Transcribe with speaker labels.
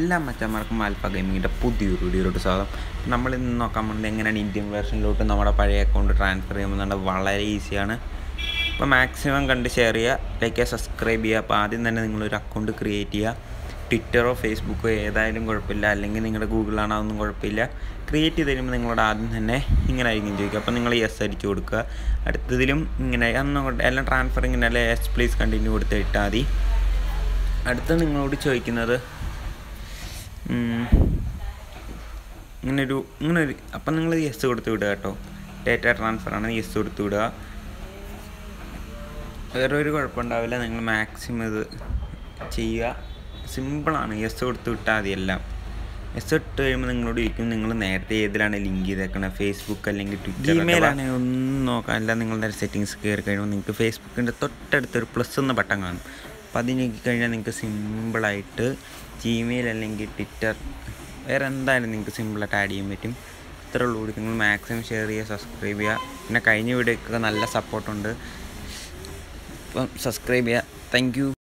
Speaker 1: എല്ലാ മച്ചന്മാർക്കും ആൽഫ ഗെയിമിങ്ങിൻ്റെ പുതിയൊരു വീഡിയോയിലോട്ട് സ്വാഗതം നമ്മൾ ഇന്ന് നോക്കാൻ പോകുന്നത് എങ്ങനെയാണ് ഇന്ത്യൻ വേർഷനിലോട്ട് നമ്മുടെ പഴയ അക്കൗണ്ട് ട്രാൻസ്ഫർ ചെയ്യുമ്പോൾ വളരെ ഈസിയാണ് അപ്പോൾ മാക്സിമം കണ്ട് ഷെയർ ചെയ്യുക ലൈക്ക് ചെയ്യുക സബ്സ്ക്രൈബ് ചെയ്യുക അപ്പോൾ ആദ്യം തന്നെ നിങ്ങളൊരു അക്കൗണ്ട് ക്രിയേറ്റ് ചെയ്യുക ട്വിറ്ററോ ഫേസ്ബുക്കോ ഏതായാലും കുഴപ്പമില്ല അല്ലെങ്കിൽ നിങ്ങളുടെ ഗൂഗിളാണോ അതൊന്നും കുഴപ്പമില്ല ക്രിയേറ്റ് ചെയ്ത് കഴിയുമ്പോൾ നിങ്ങളോട് ആദ്യം തന്നെ ഇങ്ങനെ ആയിരിക്കും ചോദിക്കുക അപ്പോൾ നിങ്ങൾ യെസ് അടിച്ച് കൊടുക്കുക അടുത്തതിലും ഇങ്ങനെ അന്നങ്ങോട്ട് എല്ലാം ട്രാൻസ്ഫർ ഇങ്ങനെ അല്ലെ യെസ് പ്ലീസ് കണ്ടിന്യൂ കൊടുത്ത് ഇട്ടാൽ മതി അടുത്ത നിങ്ങളോട് ചോദിക്കുന്നത് ഉം, ഇങ്ങനൊരു ഇങ്ങനൊരു അപ്പം നിങ്ങൾ യെസ് കൊടുത്ത് വിടുക കേട്ടോ ഡേറ്റ ട്രാൻസ്ഫർ ആണ് യെസ് കൊടുത്ത് വിടുക വേറെ ഒരു കുഴപ്പമുണ്ടാവില്ല നിങ്ങൾ മാക്സിമം ഇത് ചെയ്യുക സിമ്പിളാണ് യെസ് കൊടുത്ത് വിട്ടാൽ മതി എല്ലാം എസ് ഇട്ട് കഴിയുമ്പോൾ നിങ്ങളോട് ചോദിക്കും നിങ്ങൾ നേരത്തെ ഏതിലാണ് ലിങ്ക് ചെയ്തേക്കണത് ഫേസ്ബുക്ക് അല്ലെങ്കിൽ ട്വിറ്റർ ജിമെയിലാണെങ്കിൽ ഒന്നും നോക്കാനില്ല നിങ്ങളുടെ സെറ്റിങ്സ് കയറി കഴിയുമ്പോൾ നിങ്ങൾക്ക് ഫേസ്ബുക്കിൻ്റെ തൊട്ടടുത്തൊരു പ്ലസ് എന്ന ബട്ടൺ കാണും അപ്പോൾ അത് ഞെക്കി കഴിഞ്ഞാൽ നിങ്ങൾക്ക് സിമ്പിളായിട്ട് ജിമെയിൽ അല്ലെങ്കിൽ ട്വിറ്റർ വേറെ എന്തായാലും നിങ്ങൾക്ക് സിമ്പിളായിട്ട് ആഡ് ചെയ്യാൻ പറ്റും ഇത്രേ ഉള്ളൂ കൂടി നിങ്ങൾ മാക്സിമം ഷെയർ ചെയ്യുക സബ്സ്ക്രൈബ് ചെയ്യുക പിന്നെ കഴിഞ്ഞ വീഡിയോക്കൊക്കെ നല്ല സപ്പോർട്ടുണ്ട് അപ്പം സബ്സ്ക്രൈബ് ചെയ്യുക താങ്ക് യു